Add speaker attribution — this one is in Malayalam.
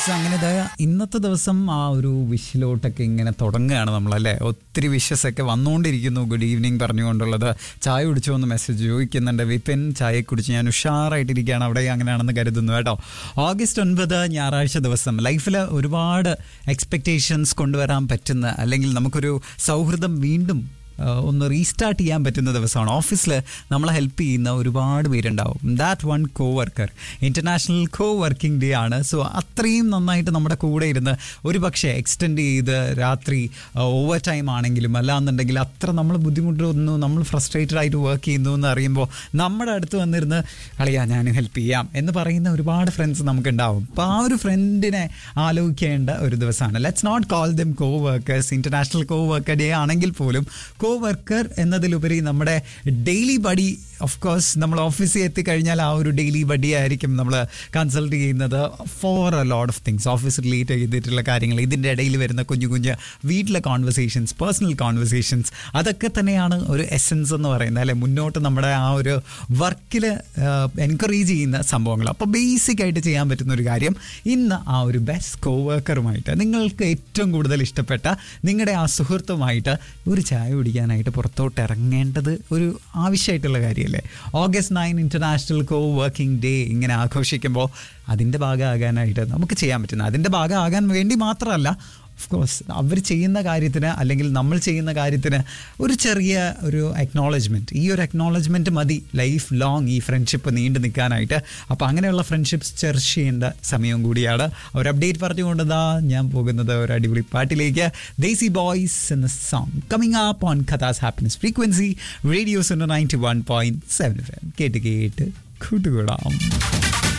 Speaker 1: യെസ് അങ്ങനെ ദാ ഇന്നത്തെ ദിവസം ആ ഒരു വിഷിലോട്ടൊക്കെ ഇങ്ങനെ തുടങ്ങുകയാണ് നമ്മളല്ലേ ഒത്തിരി വിഷസ് ഒക്കെ വന്നുകൊണ്ടിരിക്കുന്നു ഗുഡ് ഈവനിങ് പറഞ്ഞുകൊണ്ടുള്ളത് ചായ കുടിച്ചോ എന്ന് മെസ്സേജ് ചോദിക്കുന്നുണ്ട് വിപിൻ ചായ കുടിച്ച് ഞാൻ ഉഷാറായിട്ടിരിക്കുകയാണ് അവിടെ അങ്ങനെയാണെന്ന് കരുതുന്നു കേട്ടോ ഓഗസ്റ്റ് ഒൻപത് ഞായറാഴ്ച ദിവസം ലൈഫിൽ ഒരുപാട് എക്സ്പെക്റ്റേഷൻസ് കൊണ്ടുവരാൻ പറ്റുന്ന അല്ലെങ്കിൽ നമുക്കൊരു സൗഹൃദം വീണ്ടും ആ, ഒന്ന് റീസ്റ്റാർട്ട് ചെയ്യാൻ പറ്റുന്ന ദിവസമാണ് ഓഫീസിൽ നമ്മളെ ഹെൽപ്പ് ചെയ്യുന്ന ഒരുപാട് പേരുണ്ടാവും that one co worker international co working day ആണ് സോ അത്രയും നന്നായിട്ട് നമ്മുടെ കൂടെ ഇരുന്ന് ഒരു പക്ഷേ എക്സ്റ്റെൻഡ് ചെയ്ത് രാത്രി ഓവർ ടൈം ആണെങ്കിലും അല്ലാന്നുണ്ടെങ്കിൽ അത്ര നമ്മൾ ബുദ്ധിമുട്ടൊന്നു നമ്മൾ ഫ്രസ്ട്രേറ്റഡ് ആയിട്ട് വർക്ക് ചെയ്യുന്നു എന്ന് അറിയുമ്പോൾ നമ്മുടെ അടുത്ത് വന്നിരുന്ന് കളിയാ ഞാൻ ഹെൽപ്പ് ചെയ്യാം എന്ന് പറയുന്ന ഒരുപാട് ഫ്രണ്ട്സ് നമുക്ക് ഉണ്ടാവും അപ്പോൾ ആ ഒരു ഫ്രണ്ടിനെ ആലോചിക്കേണ്ട ഒരു ദിവസമാണ് let's not call them co workers international co worker day ആണെങ്കിൽ പോലും കോ വർക്കർ എന്നതിലുപരി നമ്മുടെ ഡെയിലി ബഡി ഓഫ് കോഴ്സ് നമ്മൾ ഓഫീസിൽ എത്തിക്കഴിഞ്ഞാൽ ആ ഒരു ഡെയിലി ബഡി ആയിരിക്കും നമ്മൾ കൺസൾട്ട് ചെയ്യുന്നത് for a lot of things office relate ചെയ്തിട്ടുള്ള കാര്യങ്ങൾ ഇതിൻ്റെ ഇടയിൽ വരുന്ന കുഞ്ഞു കുഞ്ഞ് വീട്ടിലെ കോൺവെർസേഷൻസ് പേഴ്സണൽ കോൺവെർസേഷൻസ് അതൊക്കെ തന്നെയാണ് ഒരു എസെൻസ് എന്ന് പറയുന്നത് അല്ലെ മുന്നോട്ട് നമ്മുടെ ആ ഒരു വർക്കിൽ എൻകറേജ് ചെയ്യുന്ന സംഭവങ്ങൾ അപ്പോൾ ബേസിക് ആയിട്ട് ചെയ്യാൻ പറ്റുന്ന ഒരു കാര്യം ഇന്ന് ആ ഒരു ബെസ്റ്റ് കോ വർക്കറുമായിട്ട് നിങ്ങൾക്ക് ഏറ്റവും കൂടുതൽ ഇഷ്ടപ്പെട്ട നിങ്ങളുടെ ആ സുഹൃത്തുമായിട്ട് ഒരു ചായ കുടിക്കാനായിട്ട് പുറത്തോട്ട് ഇറങ്ങേണ്ടത് ഒരു ആവശ്യമായിട്ടുള്ള കാര്യമല്ലേ August nine international co working day ഇങ്ങനെ ആഘോഷിക്കുമ്പോൾ അതിൻ്റെ ഭാഗമാകാനായിട്ട് നമുക്ക് ചെയ്യാൻ പറ്റുന്ന അതിൻ്റെ ഭാഗമാകാൻ വേണ്ടി മാത്രമല്ല ഓഫ് കോഴ്സ് അവർ ചെയ്യുന്ന കാര്യത്തിന് അല്ലെങ്കിൽ നമ്മൾ ചെയ്യുന്ന കാര്യത്തിന് ഒരു ചെറിയ ഒരു അക്നോളജ്മെൻറ്റ് ഈ ഒരു അക്നോളജ്മെൻറ്റ് മതി ലൈഫ് ലോങ് ഈ ഫ്രണ്ട്ഷിപ്പ് നീണ്ടു നിൽക്കാനായിട്ട് അപ്പോൾ അങ്ങനെയുള്ള ഫ്രണ്ട്ഷിപ്സ് ചെർച്ച് ചെയ്യേണ്ട സമയവും കൂടിയാണ് ഒരു അപ്ഡേറ്റ് പറഞ്ഞുകൊണ്ട് ദാ ഞാൻ പോകുന്നത് ഒരു അടിപൊളി പാട്ടിലേക്ക് ദേസി ബോയ്സ് എന്ന സോങ് കമ്മിങ് അപ്പ് ഓൺ കഥാസ് happiness frequency radio's ninety one point seven കേട്ട് കേട്ട് കൂട്ടുകൂടാം